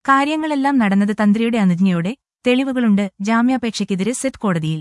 കാര്യങ്ങളെല്ലാം നടന്നത് തന്ത്രിയുടെ അനുജ്ഞയോടെ തെളിവുകളുണ്ട് ജാമ്യാപേക്ഷയ്ക്കെതിരെ സെറ്റ് കോടതിയിൽ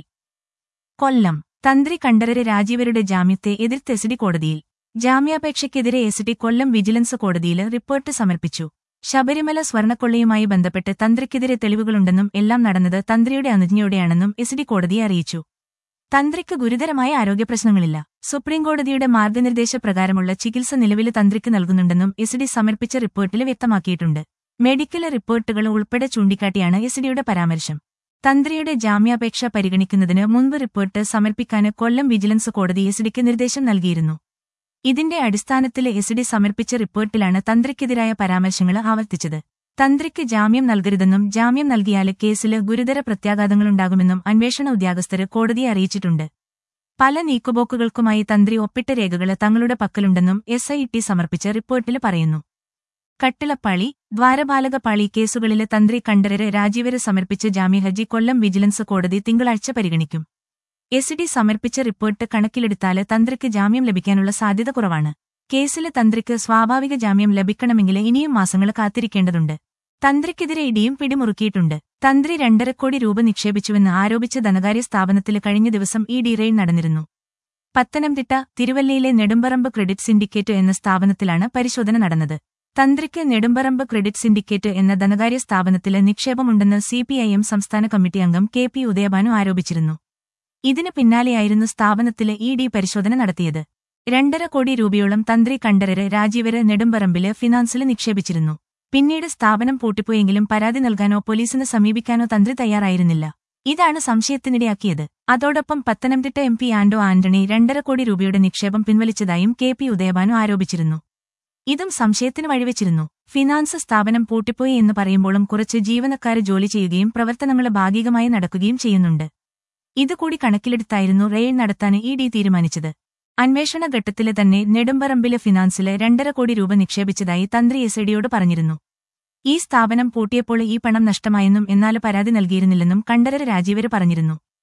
കൊല്ലം തന്ത്രി കണ്ഠരര് രാജീവരുടെ ജാമ്യത്തെ എതിർത്ത് എസ് ഡി കോടതിയിൽ ജാമ്യാപേക്ഷയ്ക്കെതിരെ എസ് ഡി കൊല്ലം വിജിലൻസ് കോടതിയിൽ റിപ്പോർട്ട് സമർപ്പിച്ചു ശബരിമല സ്വർണക്കൊള്ളയുമായി ബന്ധപ്പെട്ട് തന്ത്രിക്കെതിരെ തെളിവുകളുണ്ടെന്നും എല്ലാം നടന്നത് തന്ത്രിയുടെ അനുജ്ഞയോടെയാണെന്നും എസ് ഡി കോടതിയെ അറിയിച്ചു തന്ത്രിക്ക് ഗുരുതരമായ ആരോഗ്യപ്രശ്നങ്ങളില്ല സുപ്രീംകോടതിയുടെ മാർഗനിർദ്ദേശപ്രകാരമുള്ള ചികിത്സ നിലവിൽ തന്ത്രിക്ക് നൽകുന്നുണ്ടെന്നും എസ് ഡി സമർപ്പിച്ച റിപ്പോർട്ടിൽ വ്യക്തമാക്കിയിട്ടുണ്ട് മെഡിക്കൽ റിപ്പോർട്ടുകൾ ഉൾപ്പെടെ ചൂണ്ടിക്കാട്ടിയാണ് എസ് ഡിയുടെ പരാമർശം തന്ത്രിയുടെ ജാമ്യാപേക്ഷ പരിഗണിക്കുന്നതിന് മുൻപ് റിപ്പോർട്ട് സമർപ്പിക്കാന് കൊല്ലം വിജിലൻസ് കോടതി എസ് ഡിക്ക് നിർദ്ദേശം നൽകിയിരുന്നു ഇതിന്റെ അടിസ്ഥാനത്തിൽ എസ് ഡി സമർപ്പിച്ച റിപ്പോർട്ടിലാണ് തന്ത്രിക്കെതിരായ പരാമർശങ്ങൾ ആവർത്തിച്ചത് തന്ത്രിക്ക് ജാമ്യം നൽകരുതെന്നും ജാമ്യം നൽകിയാല് കേസില് ഗുരുതര പ്രത്യാഘാതങ്ങളുണ്ടാകുമെന്നും അന്വേഷണ ഉദ്യോഗസ്ഥര് കോടതിയെ അറിയിച്ചിട്ടുണ്ട് പല നീക്കുപോക്കുകൾക്കുമായി തന്ത്രി ഒപ്പിട്ട രേഖകള് തങ്ങളുടെ പക്കലുണ്ടെന്നും എസ് ഐ ടി സമർപ്പിച്ച റിപ്പോർട്ടില് പറയുന്നു കട്ടിളപ്പാളി ദ്വാരപാലകപ്പാളി കേസുകളിലെ തന്ത്രി കണ്ഠരര് രാജീവര് സമർപ്പിച്ച ജാമ്യഹർജി കൊല്ലം വിജിലൻസ് കോടതി തിങ്കളാഴ്ച പരിഗണിക്കും എസ് ഡി സമർപ്പിച്ച റിപ്പോർട്ട് കണക്കിലെടുത്താല് തന്ത്രിക്ക് ജാമ്യം ലഭിക്കാനുള്ള സാധ്യത കുറവാണ് കേസിലെ തന്ത്രിക്ക് സ്വാഭാവിക ജാമ്യം ലഭിക്കണമെങ്കിൽ ഇനിയും മാസങ്ങൾ കാത്തിരിക്കേണ്ടതുണ്ട് തന്ത്രിക്കെതിരെ ഇടിയും പിടിമുറുക്കിയിട്ടുണ്ട് തന്ത്രി രണ്ടര കോടി രൂപ നിക്ഷേപിച്ചുവെന്ന് ആരോപിച്ച ധനകാര്യ സ്ഥാപനത്തിൽ കഴിഞ്ഞ ദിവസം ഇ ഡി റെയ്ഡ് നടന്നിരുന്നു പത്തനംതിട്ട തിരുവല്ലയിലെ നെടുമ്പറമ്പ് ക്രെഡിറ്റ് സിൻഡിക്കേറ്റ് എന്ന സ്ഥാപനത്തിലാണ് പരിശോധന നടന്നത് തന്ത്രിക്ക് നെടുമ്പറമ്പ് ക്രെഡിറ്റ് സിൻഡിക്കേറ്റ് എന്ന ധനകാര്യ സ്ഥാപനത്തില് നിക്ഷേപമുണ്ടെന്ന് സിപിഐഎം സംസ്ഥാന കമ്മിറ്റി അംഗം കെ പി ഉദയഭാനു ആരോപിച്ചിരുന്നു ഇതിന് പിന്നാലെയായിരുന്നു സ്ഥാപനത്തില് ഇ ഡി പരിശോധന നടത്തിയത് രണ്ടര കോടി രൂപയോളം തന്ത്രി കണ്ഠരര് രാജീവര് നെടുമ്പറമ്പില് ഫിനാൻസില് നിക്ഷേപിച്ചിരുന്നു പിന്നീട് സ്ഥാപനം പൂട്ടിപ്പോയെങ്കിലും പരാതി നൽകാനോ പോലീസിനെ സമീപിക്കാനോ തന്ത്രി തയ്യാറായിരുന്നില്ല ഇതാണ് സംശയത്തിനിടയാക്കിയത് അതോടൊപ്പം പത്തനംതിട്ട എം പി ആന്റോ ആന്റണി രണ്ടര കോടി രൂപയുടെ നിക്ഷേപം പിൻവലിച്ചതായും കെ പി ഉദയഭാനു ആരോപിച്ചിരുന്നു ഇതും സംശയത്തിന് വഴിവെച്ചിരുന്നു ഫിനാൻസ് സ്ഥാപനം പൂട്ടിപ്പോയി എന്ന് പറയുമ്പോഴും കുറച്ച് ജീവനക്കാര് ജോലി ചെയ്യുകയും പ്രവർത്തനങ്ങൾ ഭാഗികമായി നടക്കുകയും ചെയ്യുന്നുണ്ട് ഇതുകൂടി കണക്കിലെടുത്തായിരുന്നു റെയ്ഡ് നടത്താൻ ഇ ഡി തീരുമാനിച്ചത് അന്വേഷണ ഘട്ടത്തില് തന്നെ നെടുമ്പറമ്പിലെ ഫിനാൻസില് രണ്ടര കോടി രൂപ നിക്ഷേപിച്ചതായി തന്ത്രി എസ് ഡിയോട് പറഞ്ഞിരുന്നു ഈ സ്ഥാപനം പൂട്ടിയപ്പോൾ ഈ പണം നഷ്ടമായെന്നും എന്നാൽ പരാതി നൽകിയിരുന്നില്ലെന്നും കണ്ഠരര് രാജീവര് പറഞ്ഞിരുന്നു